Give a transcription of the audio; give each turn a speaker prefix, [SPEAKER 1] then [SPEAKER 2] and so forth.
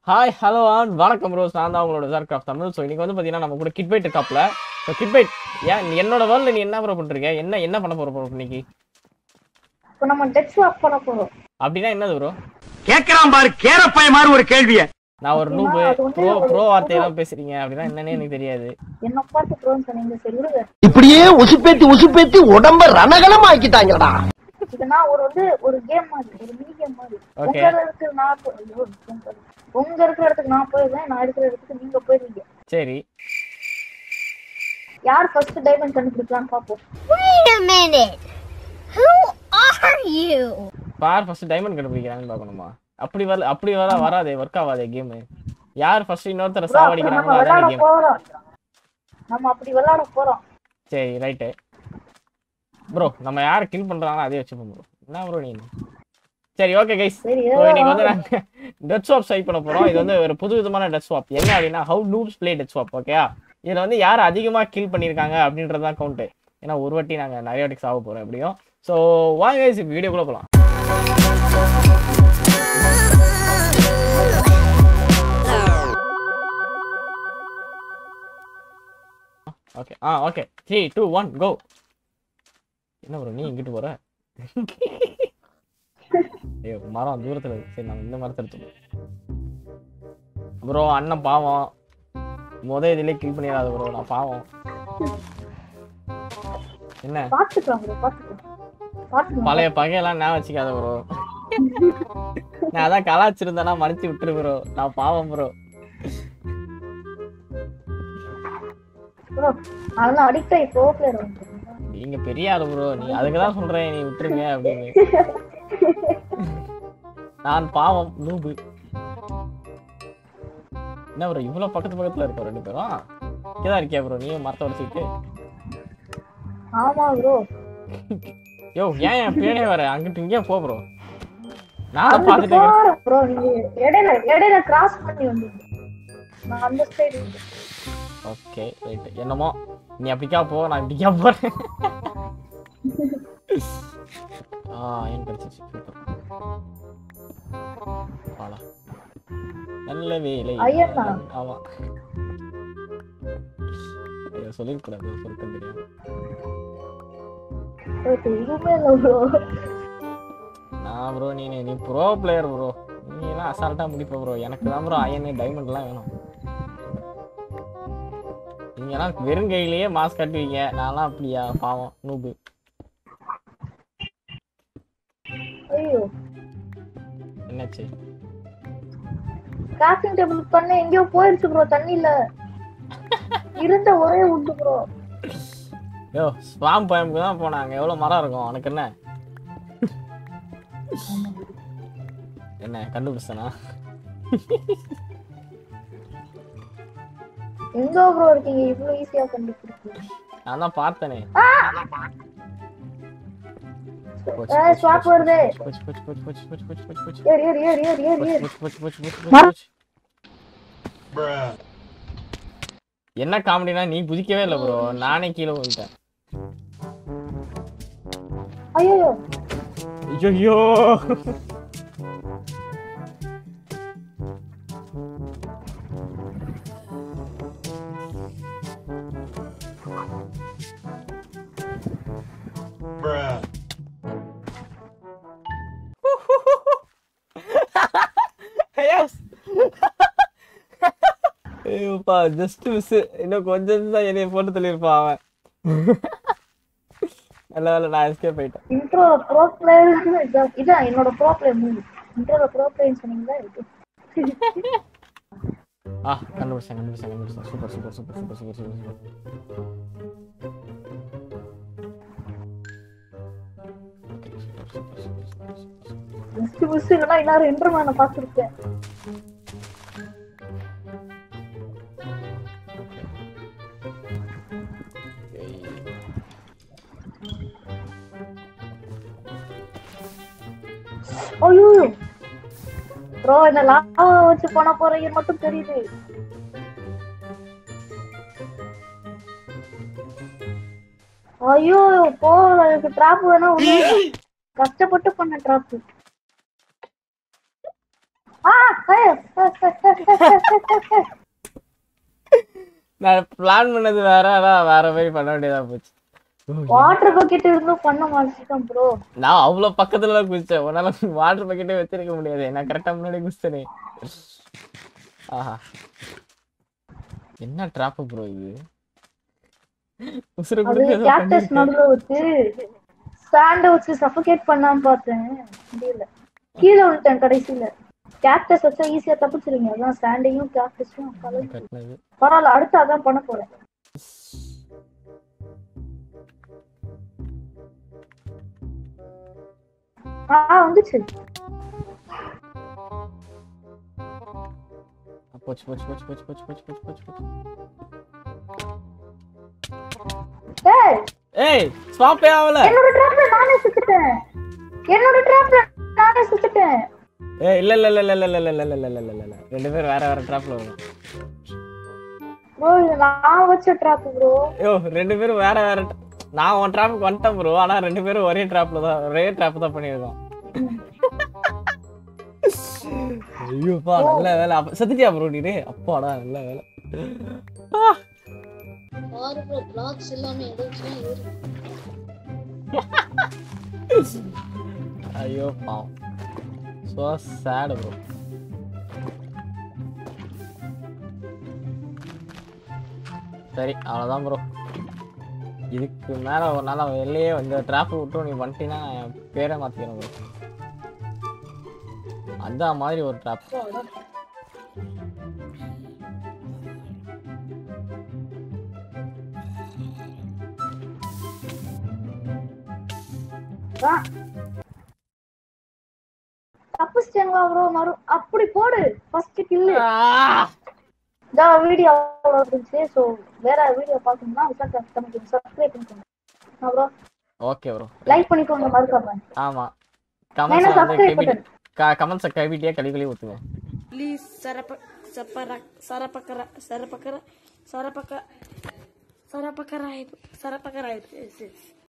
[SPEAKER 1] Hi hello ஆன் வணக்கம் Rose நான் தான் உங்களோட ஜார் கிராஃப்ட் தமிழ் ஸோ இன்னைக்கு வந்து பார்த்தீங்கன்னா நம்ம கூட கிட்பைட் இருக்காப்ல ஸோ கிட்பைட் ஏன் நீ என்னோட வேர்ல்டு நீ என்ன ப்ரோ பண்ணிருக்க என்ன என்ன பண்ண போற ப்ரோ இன்னைக்கு
[SPEAKER 2] இப்போ நம்ம டெட் ஸ்வாப் பண்ண போறோம்
[SPEAKER 1] அப்படின்னா என்னது ப்ரோ
[SPEAKER 3] கேக்குறான் பாரு கேரப்பாய மாதிரி ஒரு கேள்விய
[SPEAKER 1] நான் ஒரு நூபு
[SPEAKER 2] அது வந்து
[SPEAKER 1] ப்ரோ
[SPEAKER 2] ஒரு
[SPEAKER 1] ப்ரோ வார்த்தையெல்லாம் பேசுறீங்க அப்படின்னா என்னன்னே எனக்கு தெரியாது
[SPEAKER 2] என்ன பார்த்து ப்ரோன்னு சொன்னீங்க சரி விடுங்க
[SPEAKER 4] இப்படியே உசுப்பேத்தி உசுப்பேத்தி உடம்ப ரணகலம் ஆக்கிட்டாங்கடா
[SPEAKER 2] இதுனா ஒரு வந்து ஒரு கேம் மாதிரி ஒரு மினி கேம் மாதிரி
[SPEAKER 1] Okay.
[SPEAKER 2] உங்க இடத்துக்கு நான் போ- ஐயோ, உங்க இருக்கிற இடத்துக்கு நான் போயிருவேன் நான் இருக்கிற இடத்துக்கு நீங்க போயிருவீங்க
[SPEAKER 1] சரி
[SPEAKER 2] யார் ஃபர்ஸ்ட் டைமண்ட் கண்டுபிடிக்கலாம்னு பாப்போம்
[SPEAKER 5] Wait a minute. Who are you?
[SPEAKER 1] பார் ஃபர்ஸ்ட் டைமண்ட் கண்டுபிடிக்கிறாங்கன்னு பார்க்கணுமா அப்படி வரல அப்படி வர வராதே ஒர்க் ஆகாதே கேமு யார் ஃபர்ஸ்ட் இன்னொருத்தரை
[SPEAKER 2] Bro, அப்புறம் நம்ம
[SPEAKER 1] சாவடிக்கிறாங்களோ அதான்
[SPEAKER 2] விளையாட
[SPEAKER 1] கேம்
[SPEAKER 2] போறோம் நம்ம அப்படி விளையாட போறோம்
[SPEAKER 1] சரி ரைட்டு ப்ரோ நம்ம யாரை கில் பண்றாங்களோ அதே வச்சுப்போம் ப்ரோ என்ன ப்ரோ நீ சரி ஓகே கைஸ்
[SPEAKER 2] சரி
[SPEAKER 1] ஸோ இன்னைக்கு வந்து நாங்க டெட் ஸ்வாப் ட்ரை பண்ண போறோம் இது வந்து ஒரு புது விதமான டெட் ஸ்வாப் என்ன அப்படின்னா how noobs play dead swap ஓகேயா இதுல வந்து யார் அதிகமா கில் பண்ணிருக்காங்க அப்படின்றது தான் கவுண்ட் ஏன்னா ஒரு வாட்டி நாங்க நிறைய வாட்டி சாக போறோம் எப்படியும் ஸோ வாங்க guys, இப்ப வீடியோக்குள்ள போலாம் ஓகே ஆ okay three two one go என்ன ப்ரோ நீ இங்கிட்டு போற ஐயோ மரம் தூரத்துல இருக்கு சரி நம்ம இந்த மரத்தை எடுத்துக்கோ ப்ரோ அண்ணன் பாவம் முத இதுலயே கில் பண்ணிடாத ப்ரோ நான் பாவம் என்ன
[SPEAKER 2] பாத்துக்கலாம் ப்ரோ பாத்துக்கலாம் பாத்துக்கலாம்
[SPEAKER 1] பழைய பகையெல்லாம் நான் வச்சுக்காத ப்ரோ நான் அதான் கலாச்சிருந்தேன்னா மன்னிச்சு விட்டுரு ப்ரோ நான் பாவம் ப்ரோ
[SPEAKER 2] ப்ரோ அதெல்லாம் அடிக்ட் ஆகி ப்ரோ பிளேயர் வந்து
[SPEAKER 1] நீங்க பெரிய ஆளு ப்ரோ நீ அதுக்கு தான் சொல்றேன் நீ விட்டுருங்க அப்படின்னு நான் பாவம் நூபு என்ன ப்ரோ இவ்வளவு பக்கத்து பக்கத்துல இருக்கோம் ரெண்டு பேரும் இங்கதான் இருக்கியா ப்ரோ நீ மரத்தை உடச்சிட்டு
[SPEAKER 2] ஆமா ப்ரோ
[SPEAKER 1] யோ ஏன் என் பேனே வர அங்கிட்டு இங்கே போ ப்ரோ நானும் பார்த்துட்டு இருக்கேன்.
[SPEAKER 2] போறேன் ப்ரோ நீங்க இடையில இடையில கிராஸ் பண்ணி வந்து நான் அந்த சைடு
[SPEAKER 1] ஓகே ரைட் என்னமோ நீ அப்படிக்கா போ நான் இப்படிக்கா போறேன் ஆ ஏன் கிடைச்சிச்சு சூப்பர் வாடா நல்ல வேலை
[SPEAKER 2] ஐயண்ணா.
[SPEAKER 1] ஆமா ஐயோ சொல்லிருக்கூடாது சொல்லிட்டு தெரியும்
[SPEAKER 2] இதுவுமே இல்லை ப்ரோ
[SPEAKER 1] நான் ப்ரோ நீ நீ ப்ரோ பிளேயர் ப்ரோ நீ எல்லாம் அசால்ட்டா முடிப்ப ப்ரோ எனக்கு தான் ப்ரோ அயன் டைமண்ட்லாம் வேணும் நீங்கலாம் வெறும் கையிலேயே மாஸ்க் கட்டுவீங்க நான்லாம் அப்படியா பாவம் நூபு
[SPEAKER 2] ஐயோ
[SPEAKER 1] என்னாச்சு
[SPEAKER 2] கிராஃப்டிங் டேபிள் பண்ண எங்கேயோ போயிருச்சு ப்ரோ தண்ணியில இருந்த ஒரே உண்டு ப்ரோ
[SPEAKER 1] யோ ஸ்வாம் பயமுக்கு தான் போனாங்க எவ்வளோ மரம் இருக்கும் உனக்கு என்ன என்ன கண்டுபிடிச்சனா
[SPEAKER 2] எங்க ப்ரோ இருக்கீங்க இவ்வளவு ஈஸியா கண்டுபிடிச்சு
[SPEAKER 1] நான் தான் பார்த்தனே
[SPEAKER 2] ஸ்வாப் வருது
[SPEAKER 1] போச்சு போச்சு போச்சு போச்சு போச்சு போச்சு போச்சு போச்சு
[SPEAKER 2] ஏறு ஏறு ஏறு ஏறு ஏறு ஏறு
[SPEAKER 1] போச்சு, போச்சு, போச்சு, போச்சு, போச்சு, போச்சு. என்ன காமெடினா நீ குதிக்கவே இல்லை ப்ரோ நானே கீழே விழுந்துட்டேன்
[SPEAKER 2] ஐயோ
[SPEAKER 1] ஐயோ Yes. ஐயோப்பா ஜஸ்ட் மிஸ் இன்னும் கொஞ்சம் தான் என்னைய போட்டு தள்ளியிருப்பான் அவன் நல்ல வேலை நான் எஸ்கேப் ஆயிட்டேன்
[SPEAKER 2] இன்ட்ரோ ப்ரோ பிளேயர் இதான் இதான் என்னோட ப்ரோ பிளேயர் மூவி இன்ட்ரோல ப்ரோ பிளேயர் சொன்னீங்களா இது
[SPEAKER 1] ஆ கண்டுபிடிச்சேன் கண்டுபிடிச்சேன் கண்டுபிடிச்சேன் super super super super super super super
[SPEAKER 2] miss miss இல்லைன்னா எல்லாரும் இன்டர்மேனை பார்த்துருக்கேன் ஐயோ ப்ரோ இந்த லாவா வச்சு பண்ண போறீங்க மட்டும் தெரியுது ஐயோ போ அதுக்கு ட்ராப் வேணா உள்ள கஷ்டப்பட்டு பண்ண ட்ராப் ஆ ஐயோ.
[SPEAKER 1] நான் பிளான் பண்ணது வேற ஆனா வேற மாதிரி பண்ண வேண்டியதா போச்சு
[SPEAKER 2] வாட்டர் பக்கெட் இருந்தும் பண்ண மாட்டேன் ப்ரோ
[SPEAKER 1] நான் அவ்வளவு பக்கத்துல தான் குதிச்சேன் உன்னால வாட்டர் பக்கெட்டே வச்சிருக்க முடியாது நான் கரெக்டா முன்னாடி குதிச்சனே ஆஹா என்ன ட்ராப் ப்ரோ இது உசுறு
[SPEAKER 2] அது
[SPEAKER 1] கொடுக்க ஏதோ
[SPEAKER 2] கேக்டஸ்
[SPEAKER 1] பண்ணிருக்கேன்.
[SPEAKER 2] நடுவுல வச்சு சாண்ட வச்சு சஃபகேட் பண்ணான்னு பார்த்தேன் முடியல கீழே விட்டேன் கடைசியில கேக்டஸ் வச்சா ஈஸியா தப்பிச்சிருங்க அதான் சாண்டையும் கேக்டஸும் கலந்து
[SPEAKER 1] கட்டினது.
[SPEAKER 2] பரவாயில்ல அடுத்து அதான் பண்ண போறேன் ஆ வந்துச்சு
[SPEAKER 1] போச்சு போச்சு போச்சு போச்சு போச்சு போச்சு போச்சு போச்சு போச்சு
[SPEAKER 2] ஏய்
[SPEAKER 1] ஏய் ஸ்வாப்பே ஆகல
[SPEAKER 2] என்னோட ட்ராப்ல நானே சுத்துட்டேன் என்னோட ட்ராப்ல நானே சுத்துட்டேன்
[SPEAKER 1] ஏய் இல்ல இல்ல இல்ல இல்ல இல்ல இல்ல இல்ல இல்ல இல்ல இல்ல இல்ல இல்ல ரெண்டு பேரும் வேற வேற ட்ராப்ல வரும்
[SPEAKER 2] ப்ரோ இது நான் வச்ச ட்ராப் ப்ரோ
[SPEAKER 1] ஐயோ ரெண்டு பேரும் வேற வேற tra- நான் உன் ட்ராப்புக்கு வந்துட்டேன் ப்ரோ ஆனா ரெண்டு பேரும் ஒரே ட்ராப்ல தான் ஒரே ட்ராப் தான் பண்ணியிருக்கோம் ஐயோப்பா நல்ல வேலை அப்ப செத்துட்டியா ப்ரோ நீ அப்பாடா நல்ல வேலை
[SPEAKER 6] பாரு ப்ரோ பிளாக்ஸ் எல்லாமே எதாச்சும் இருக்கு
[SPEAKER 1] ஐயோ பாவம் ஸோ சேடு ப்ரோ சரி அவ்வளோதான் ப்ரோ இதுக்கு மேலே ஒரு நாள் வெளியே வந்து ட்ராஃபிக் விட்டு நீ வந்துட்டீங்கன்னா என் பேரை மாற்றிக்கிறேன் ப்ரோ அந்த மாதிரி ஒரு ட்ராப்
[SPEAKER 2] தப்பிச்சிட்டேங்களா ப்ரோ மறு அப்படி போடு ஃபர்ஸ்ட் கில்லு இந்த வீடியோ இருந்துச்சு ஸோ வேற வீடியோ பார்க்கணும்னா விசால் கமிட்டி சப்ஸ்கிரைப் பண்ணிக்கோங்க அப்புறம்
[SPEAKER 1] ஓகே ப்ரோ
[SPEAKER 2] லைக் பண்ணிக்கோங்க மறக்காம
[SPEAKER 1] ஆமாம்
[SPEAKER 2] வேணா
[SPEAKER 1] கமெண்ட்ஸ் வந்து
[SPEAKER 2] subscribe
[SPEAKER 1] கெபி
[SPEAKER 2] button.
[SPEAKER 1] கமெண்ட்ஸை கவிட்டியாக கழுவி கழுவி ஊற்றுவேன்
[SPEAKER 7] Please, sarapa, sapara, sarapakara, sarapakara, sarapaka, sarapakara, sarapakara. Yes, yes.